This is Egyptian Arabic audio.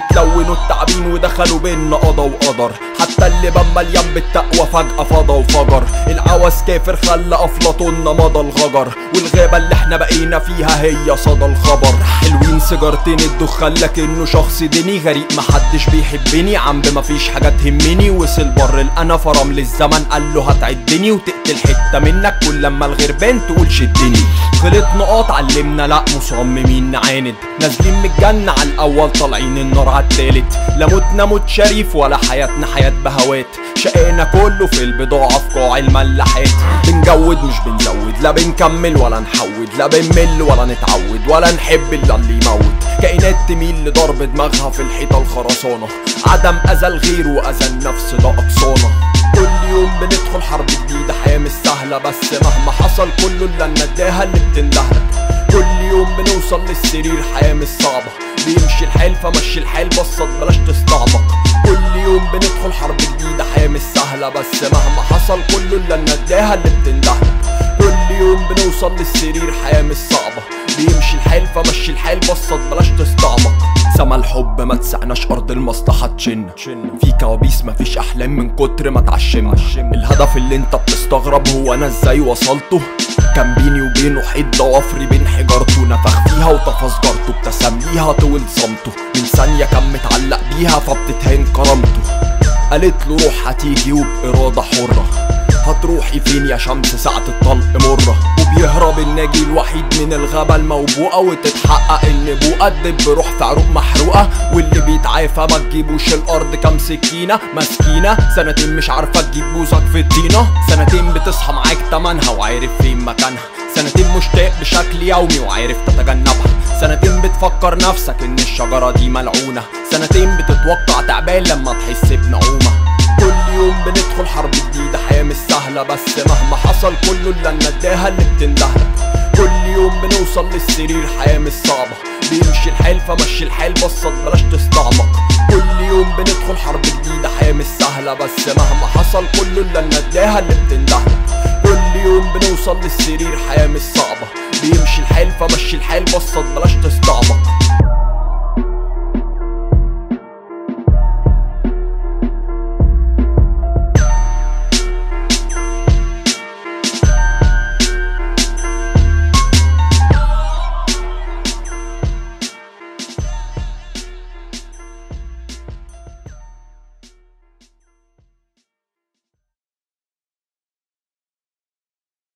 اتلونوا التعبين ودخلوا بينا قضا وقدر حتى اللي بان مليان بالتقوى فجأة فضى وفجر العوز كافر خلى افلاطوننا مضى الغجر والغابة اللي احنا بقينا فيها هي صدى الخبر حلوين سيجارتين الدخان لكنه شخص ديني غريق محدش بيحبني عم مفيش حاجة تهمني وصل بر الانا فرم للزمن قال له هتعدني وتقتل حتة منك كل لما الغربان تقول شدني خلط نقاط علمنا لا مصممين نعاند نازلين من الجنة على الاول طالعين النار على التالت لا موتنا موت شريف ولا حياتنا حياة بهوات شقينا كله في البضاعة في قاع الملاحات بنجود مش بنزود لا بنكمل ولا نحود لا بنمل ولا نتعود ولا نحب الا اللي يموت كائنات تميل لضرب دماغها في الحيطة الخرسانة عدم اذى الغير واذى النفس ده اقصانا كل يوم بندخل حرب جديدة حياة مش سهلة بس مهما حصل كله الا النداهة اللي بتندهلك كل يوم بنوصل للسرير حياة مش صعبة بيمشي الحال فمشي الحال بسط بلاش تستعبط كل يوم بندخل حرب جديدة حياة مش سهلة بس مهما حصل كله الا النداهة اللي بتندهلك كل يوم بنوصل للسرير حياة مش صعبة بيمشي الحال فمشي الحال بسط بلاش تستعبط سما الحب ما تسعناش ارض المصلحة تشن في كوابيس مفيش احلام من كتر ما تعشم الهدف اللي انت بتستغرب هو انا ازاي وصلته كان بيني وبينه حيط ضوافري بين حجارته نفخ فيها وطفى سجارته ابتسم ليها طول صمته من ثانية كان متعلق بيها فبتتهان كرامته قالت له روح هتيجي وبإرادة حرة هتروحي فين يا شمس ساعة الطلق مرة وبيهرب الناجي الوحيد من الغابة الموبوءة وتتحقق النبوءة تدب بروح في عروق محروقة واللي بيتعافى ما تجيبوش الأرض كام سكينة مسكينة سنتين مش عارفة تجيب بوزك في الطينة سنتين بتصحى معاك تمنها وعارف فين مكانها سنتين مشتاق بشكل يومي وعارف تتجنبها سنتين بتفكر نفسك ان الشجرة دي ملعونة سنتين بتتوقع تعبان لما تحس بنعومة كل يوم بندخل حرب جديدة حياة مش سهلة بس مهما حصل كله الا النداهة اللي بتندهلك كل يوم بنوصل للسرير حياة مش صعبة بيمشي الحال فمشي الحال بسط بلاش تستعمق كل يوم بندخل حرب جديدة حياة مش سهلة بس مهما حصل كله الا النداهة اللي بتندهلك كل يوم بنوصل للسرير حياة مش صعبة بيمشي الحال فمشي الحال بسط بلاش تستعمق